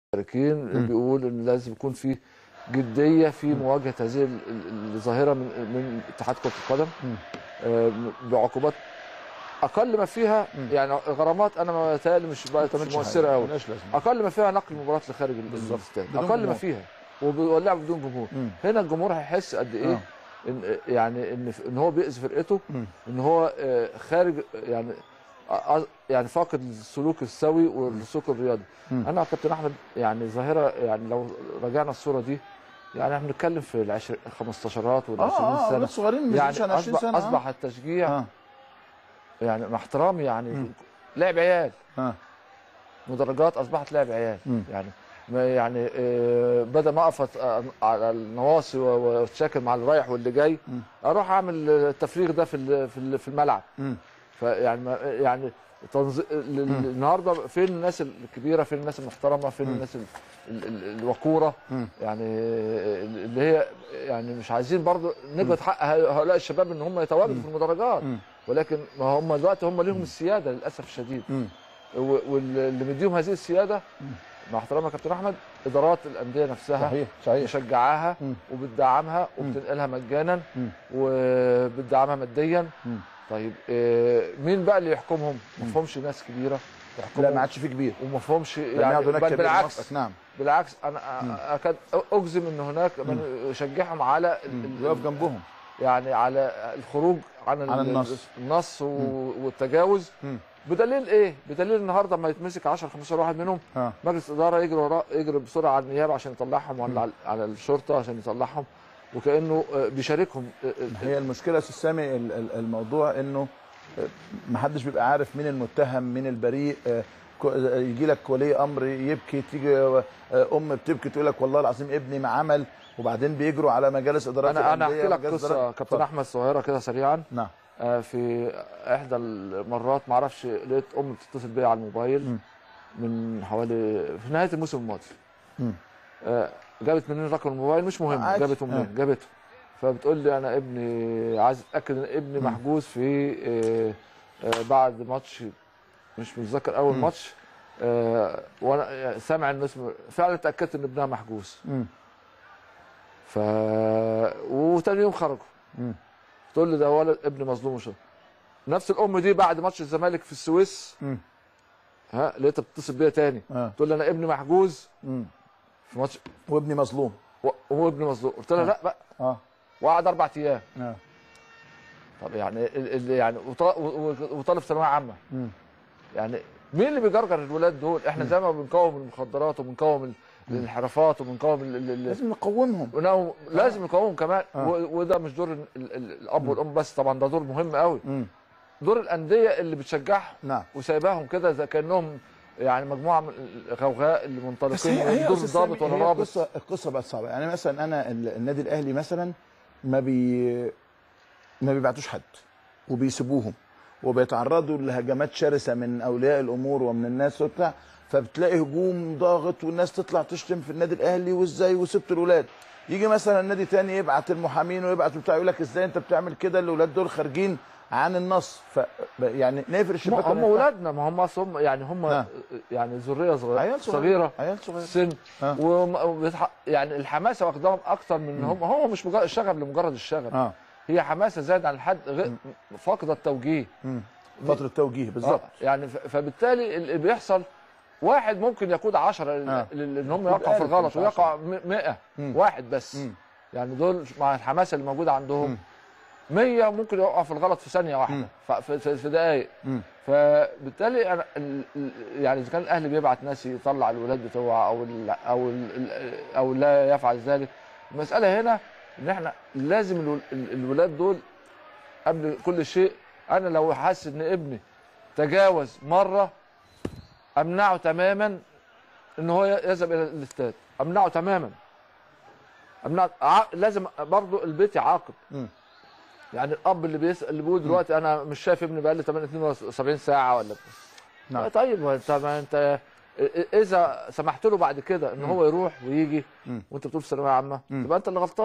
المشاركين بيقول ان لازم يكون في جديه في مواجهه هذه ال- ال- الظاهره من من اتحاد كره القدم آه، بعقوبات اقل ما فيها يعني غرامات انا ما متهيألي مش بقت مش مؤثره قوي ملهاش لازمه اقل ما فيها نقل المباراه لخارج الاستاد بدون اقل ما جمهور. فيها وبيولعوا بدون جمهور مم. هنا الجمهور هيحس قد ايه آه. ان يعني ان ان هو بيأذي فرقته مم. ان هو آه، خارج يعني آه، يعني فاقد السلوك السوي والسلوك الرياضي مم. انا يا كابتن احمد يعني ظاهره يعني لو راجعنا الصوره دي يعني احنا بنتكلم في العشر 15 وال 20 اه اه سنه اولاد صغيرين مش يعني عن 20 اصبح سنه آه. اصبح التشجيع اه يعني مع احترامي يعني مم. لعب عيال اه مدرجات اصبحت لعب عيال مم. يعني ما يعني آه، بدل ما اقف أت- على النواصي و- واتشاكل مع اللي رايح واللي جاي مم. اروح اعمل التفريغ ده في ال- في ال- في الملعب مم. فيعني ما- يعني تنظ... ال- ال- النهارده فين الناس الكبيره فين الناس المحترمه فين مم. الناس ال... ال... ال... الوقوره مم. يعني اللي هي يعني مش عايزين برضو نجد حق هؤلاء الشباب ان هم يتواجدوا في المدرجات مم. ولكن ما هم دلوقتي هم ليهم السياده للاسف الشديد مم. و- واللي مديهم هذه السياده مع احترامي يا كابتن احمد ادارات الانديه نفسها صحيح صحيح مشجعاها مم. وبتدعمها مم. وبتنقلها مجانا مم. وبتدعمها ماديا مم. طيب آه، مين بقى اللي يحكمهم؟ ما فيهمش ناس كبيره لا يحكمهم ما عادش فيه كبير وما فيهمش يعني يعني هناك بل كبير بالعكس موافقك، نعم بالعكس انا أ- اكاد اجزم ان هناك من يشجعهم على ال- ال- يقف جنبهم يعني على الخروج عن, ال- عن النص. النص و- والتجاوز مم. بدليل ايه؟ بدليل النهارده لما يتمسك 10 15 واحد منهم اه مجلس الاداره يجري وراه يجري بسرعه على النيابه عشان يطلعهم ولا على- على الشرطه عشان يطلعهم وكانه آه، بيشاركهم آه، آه، هي المشكله يا استاذ سامي ال- ال- الموضوع انه ما حدش بيبقى عارف مين المتهم مين البريء آه، كو- يجي لك ولي امر يبكي تيجي آه، ام بتبكي تقول لك والله العظيم ابني ما عمل وبعدين بيجروا على مجالس ادارات انا انا الأندية احكي لك ومجالس قصه إدارات- كابتن اتفضل. احمد صغيره كده سريعا نعم آه، في احدى المرات ما اعرفش لقيت ام بتتصل بيا على الموبايل مم. من حوالي في نهايه الموسم الماضي مم. آه، جابت منين رقم الموبايل مش مهم عادي. جابته منين جابته فبتقول لي انا ابني عايز اتاكد ان ابني محجوز في آه، آه، بعد ماتش مش متذكر اول مم. ماتش آه، وانا سامع ان اسمه فعلا اتاكدت ان ابنها محجوز مم. ف وتاني يوم خرجوا مم. تقول لي ده ولد ابن مظلوم وش نفس الام دي بعد ماتش الزمالك في السويس مم. ها لقيتها بتتصل بيا تاني اه تقول لي انا ابني محجوز مم. في ماتش وابني مظلوم و- وهو ابني مظلوم قلت لها لا بقى اه وقعد اربع ايام اه طب يعني ال- ال- يعني وط- و- و- وطالب ثانويه عامه مم. يعني مين اللي بيجرجر الولاد دول احنا زي ما بنقاوم المخدرات وبنقاوم ال- الانحرافات وبنقاوم ال- ال- ال- لازم نقومهم ونقاوم- لازم نقاومهم كمان آه. و- وده مش دور ال- ال- الاب والام بس طبعا ده دور مهم قوي مم. دور الانديه اللي بتشجعهم نعم وسايباهم كده زي كانهم يعني مجموعه من الغوغاء اللي بس منطلقين هي هي بدون أستاذ سامي، ضابط ولا هي رابط القصه القصه بقت صعبه يعني مثلا انا ال- النادي الاهلي مثلا ما بي ما بيبعتوش حد وبيسيبوهم وبيتعرضوا لهجمات شرسه من اولياء الامور ومن الناس وبتاع فبتلاقي هجوم ضاغط والناس تطلع تشتم في النادي الاهلي وازاي وسبت الاولاد يجي مثلا نادي تاني يبعت المحامين ويبعت بتاع يقول لك ازاي انت بتعمل كده الاولاد دول خارجين عن النص ف يعني نقفل الشباك هم ونفتح. اولادنا ما هم أصل هم يعني هم نعم. يعني ذريه صغيره عيال صغيره صغيره عيال صغيره سن آه. وم- وبيتح... يعني الحماسه واخداهم اكتر من هم هو مش مجرد الشغف لمجرد الشغف اه هي حماسه زاد عن الحد غير فاقده التوجيه مم. فتره توجيه بالظبط آه. يعني ف... فبالتالي اللي بيحصل واحد ممكن يقود 10 آه. ان هم يقود يقعوا في ألف الغلط مش ويقع 100 مم. واحد بس مم. يعني دول مع الحماسه اللي موجوده عندهم مم. 100 ممكن يقع في الغلط في ثانيه مم. واحده ف- في, في, في دقائق مم. فبالتالي انا ال- ال- يعني اذا كان الاهلي بيبعت ناس يطلع الولاد بتوعه او ال او ال او لا يفعل ذلك المساله هنا ان احنا لازم الول- ال- الولاد دول قبل كل شيء انا لو حاسس ان ابني تجاوز مره امنعه تماما ان هو يذهب الى الاستاد امنعه تماما امنعه ع- لازم برضه البيت يعاقب مم. يعني الاب اللي بيسال اللي بيقول دلوقتي انا مش شايف ابني بقى لي 72 ساعه ولا نعم. نعم. طيب ما انت ما انت اذا سمحت له بعد كده ان هو يروح ويجي مم. وانت بتقول في ثانويه عامه مم. تبقى انت اللي غلطان